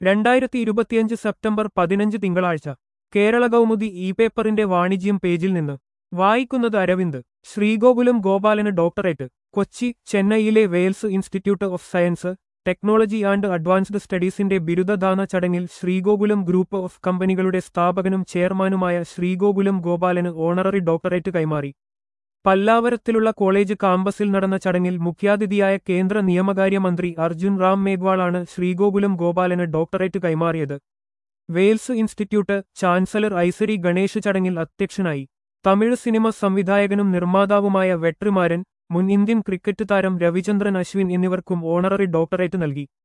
രണ്ടായിരത്തി ഇരുപത്തിയഞ്ച് സെപ്റ്റംബർ പതിനഞ്ച് തിങ്കളാഴ്ച കേരള കൗമുദി ഇ പേപ്പറിന്റെ വാണിജ്യം പേജിൽ നിന്ന് വായിക്കുന്നത് അരവിന്ദ് ശ്രീഗോകുലം ഗോപാലന് ഡോക്ടറേറ്റ് കൊച്ചി ചെന്നൈയിലെ Vels institute of science technology and advanced സ്റ്റഡീസിന്റെ ബിരുദദാന ചടങ്ങിൽ ശ്രീഗോകുലം ഗ്രൂപ്പ് ഓഫ് കമ്പനികളുടെ സ്ഥാപകനും ചെയർമാനുമായ ശ്രീഗോകുലം ഗോപാലന് ഓണററി ഡോക്ടറേറ്റ് കൈമാറി പല്ലാവരത്തിലുള്ള കോളേജ് കാമ്പസിൽ നടന്ന ചടങ്ങിൽ മുഖ്യാതിഥിയായ കേന്ദ്ര നിയമകാര്യമന്ത്രി അർജുൻ റാം മേഘ്വാളാണ് ശ്രീഗോകുലം ഗോപാലന് ഡോക്ടറേറ്റ് കൈമാറിയത് വെയിൽസ് ഇൻസ്റ്റിറ്റ്യൂട്ട് ചാൻസലർ ഐസരി ഗണേഷ് ചടങ്ങിൽ അധ്യക്ഷനായി തമിഴ് സിനിമ സംവിധായകനും നിർമ്മാതാവുമായ വെട്രിമാരൻ മുൻ ഇന്ത്യൻ ക്രിക്കറ്റ് താരം രവിചന്ദ്രൻ അശ്വിൻ എന്നിവർക്കും ഓണററി ഡോക്ടറേറ്റ് നൽകി